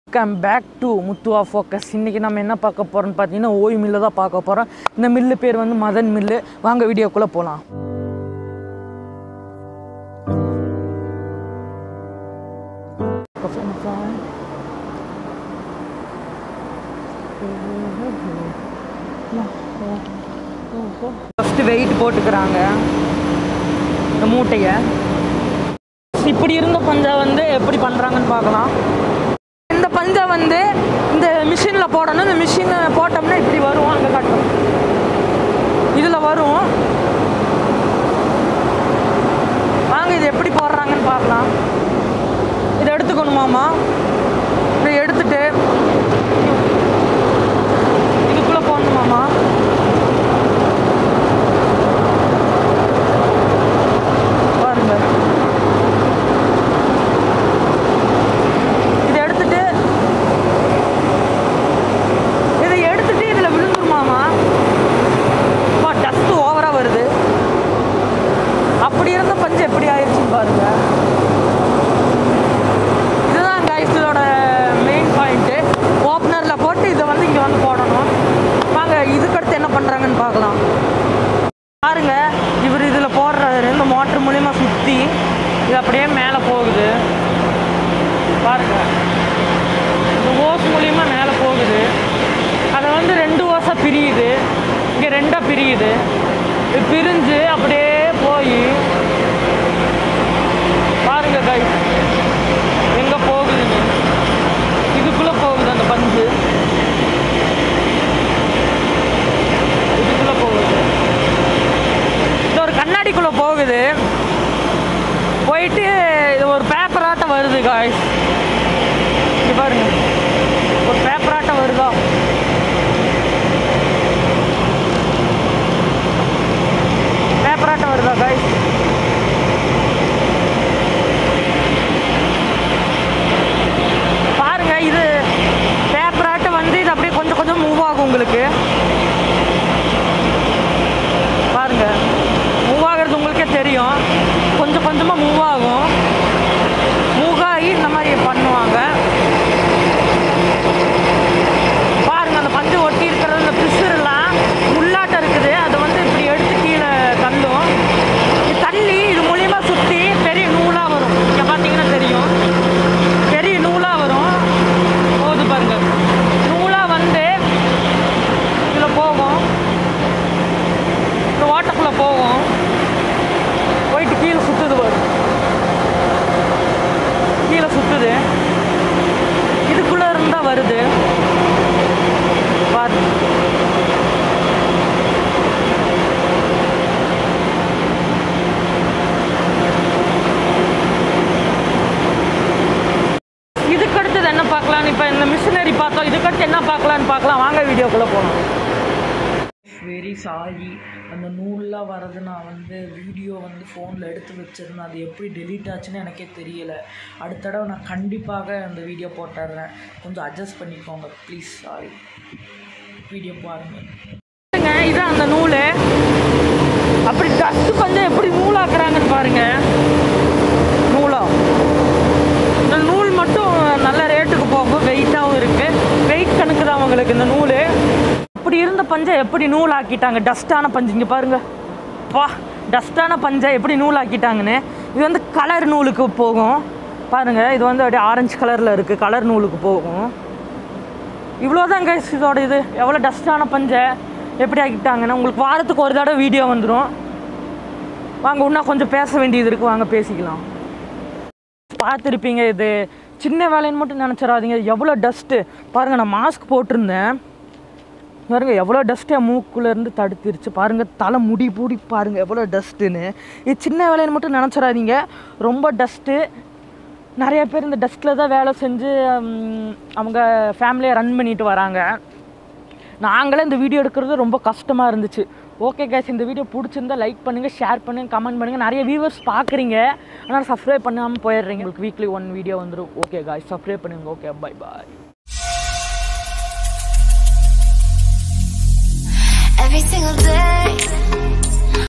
come back to முத்துவா focus இன்றைக்கி நம்ம என்ன பார்க்க போகிறோம்னு பார்த்தீங்கன்னா ஓய் மில்லு தான் பார்க்க போகிறோம் இந்த மில்லு பேர் வந்து மதன் மில்லு வாங்க வீடியோக்குள்ளே போகலாம் ஃபஸ்ட்டு வெயிட் போட்டுக்கிறாங்க இந்த மூட்டையை இப்படி இருந்த பஞ்சா வந்து எப்படி பண்ணுறாங்கன்னு பார்க்கலாம் இந்த பஞ்சை வந்து இந்த மிஷினில் போடணும் இந்த மிஷினை போட்டோம்னா இப்படி வரும் அங்கே காட்டும் இதில் வரும் வாங்க இது எப்படி போடுறாங்கன்னு பார்க்கலாம் இதை எடுத்துக்கணுமாமா இதை எடுத்துட்டு இதுக்குள்ளே போடணுமாமா பாருங்க இதை எடுத்துட்டு இதை எடுத்துட்டு இதில் விழுந்துருமாமா அப்பா டஸ்ட் ஓவராக வருது அப்படி இருந்த பஞ்சு எப்படி ஆயிடுச்சுன்னு பாருங்க இதுதான் guys இதோட மெயின் பாயிண்ட்டு ஓப்பனரில் போட்டு இதை வந்து இங்கே வந்து போடணும் வாங்க இதுக்கடுத்து என்ன பண்ணுறாங்கன்னு பார்க்கலாம் பாருங்க இவர் இதில் போடுறாரு இந்த மோட்டர் மூலியமாக சுற்றி இது அப்படியே மேலே போகுது பாருங்க இந்த ஓஸ் மூலியமா மேலே போகுது அதை வந்து ரெண்டு ஓஸாக பிரியுது இங்கே ரெண்டாக பிரியுது இது பிரிஞ்சு அப்படியே போய் பாருங்க கை எங்கே போகுதுன்னு இதுக்குள்ளே போகுது அந்த பஞ்சு இதுக்குள்ளே போகுது இது ஒரு கண்ணாடிக்குள்ளே போகுது போயிட்டு இது ஒரு பேப்பராட்டம் வருது காய்ஸ் இங்க பாருங்க ஒரு பேப்பராட்டம் வருதா பேப்பராட்டம் வருதா காய்ஸ் பாருங்க இது பேப்பராட்டம் வந்து இது அப்படியே கொஞ்சம் கொஞ்சம் மூவ் ஆகும் உங்களுக்கு பாருங்க மூவ் ஆகிறது உங்களுக்கே தெரியும் கொஞ்சம் கொஞ்சமாக மூவ் ஆகும் மூவ் ஆகி இந்த மாதிரி பண்ணுவாங்க பாருங்க அந்த பஞ்சு ஒட்டி இருக்கிறது இந்த பிசுறுலாம் முள்ளாட்டம் இருக்குது அதை வந்து இப்படி எடுத்து கீழே தள்ளும் இது தள்ளி இது மூலியமாக சுற்றி பெரிய நூலாக வரும் இங்கே பார்த்தீங்கன்னா தெரியும் பெரிய நூலாக வரும் போகுது பாருங்க நூலாக வந்து இதில் போகும் இந்த ஓட்டக்குள்ளே போகும் போயிட்டு கீழே சுற்றுது வரும் கீழே சுற்றுது இதுக்குள்ளே இருந்தால் வருது பாரு இதுக்கு அடுத்தது என்ன பார்க்கலான்னு இப்போ இந்த மிஷினரி பார்த்தோம் இதுக்கடுத்து என்ன பார்க்கலான்னு பார்க்கலாம் வாங்க வீடியோக்குள்ளே போகலாம் வெரி சாரி அந்த நூல்லாம் வரது நான் வந்து வீடியோ வந்து ஃபோனில் எடுத்து வச்சிருந்தேன் அது எப்படி டெலீட் ஆச்சுன்னு எனக்கே தெரியல அடுத்த தடவை நான் கண்டிப்பாக அந்த வீடியோ போட்டுடுறேன் கொஞ்சம் அட்ஜஸ்ட் பண்ணிக்கோங்க ப்ளீஸ் சாரி வீடியோ பாருங்கள் இது அந்த நூல் அப்படி டஸ்ட் பஞ்சம் எப்படி நூலாக்குறாங்கன்னு பாருங்க நூலா இந்த நூல் மட்டும் நல்ல ரேட்டுக்கு போகும் வெயிட்டாகவும் இருக்குது வெயிட் கணக்கு தான் அவங்களுக்கு இந்த நூல் அப்படி இருந்த பஞ்சை எப்படி நூல் ஆக்கிட்டாங்க டஸ்டான பஞ்சு இங்கே பாருங்க பா டஸ்டான பஞ்சை எப்படி நூல் ஆக்கிட்டாங்கன்னு இது வந்து கலர் நூலுக்கு போகும் பாருங்க இது வந்து அப்படியே ஆரஞ்சு கலரில் இருக்குது கலர் நூலுக்கு போகும் இவ்வளோதான் கைஸ் இதோட இது எவ்வளோ டஸ்டான பஞ்சை எப்படி ஆக்கிட்டாங்கன்னு உங்களுக்கு வாரத்துக்கு ஒரு தடவை வீடியோ வந்துடும் வாங்க இன்னும் கொஞ்சம் பேச வேண்டியது இருக்குது வாங்க பேசிக்கலாம் பார்த்துருப்பீங்க இது சின்ன வேலைன்னு மட்டும் நினச்சிடாதீங்க எவ்வளோ டஸ்ட்டு பாருங்கள் நான் மாஸ்க் போட்டிருந்தேன் பாருங்க எவ்வளோ டஸ்ட்டு என் மூக்குலேருந்து தடுத்துருச்சு பாருங்கள் தலை முடி பூடி பாருங்கள் எவ்வளோ டஸ்ட்டுன்னு இது சின்ன வேலைன்னு மட்டும் நினச்சிடாதீங்க ரொம்ப டஸ்ட்டு நிறைய பேர் இந்த டஸ்ட்டில் தான் வேலை செஞ்சு ம், அவங்க ஃபேமிலியை ரன் பண்ணிட்டு வராங்க நாங்களே இந்த வீடியோ எடுக்கிறது ரொம்ப கஷ்டமாக இருந்துச்சு ஓகே கேஸ் இந்த வீடியோ பிடிச்சிருந்தா லைக் பண்ணுங்கள் ஷேர் பண்ணுங்கள் கமெண்ட் பண்ணுங்கள் நிறைய வியூவர்ஸ் பார்க்குறீங்க ஆனால் சப்ஸ்கிரைப் பண்ணாமல் போயிடுறீங்க உங்களுக்கு வீக்லி ஒன் வீடியோ வந்துடும் ஓகே காய்ஸ் சப்ஸ்கிரைப் பண்ணுங்க okay bye bye Every single day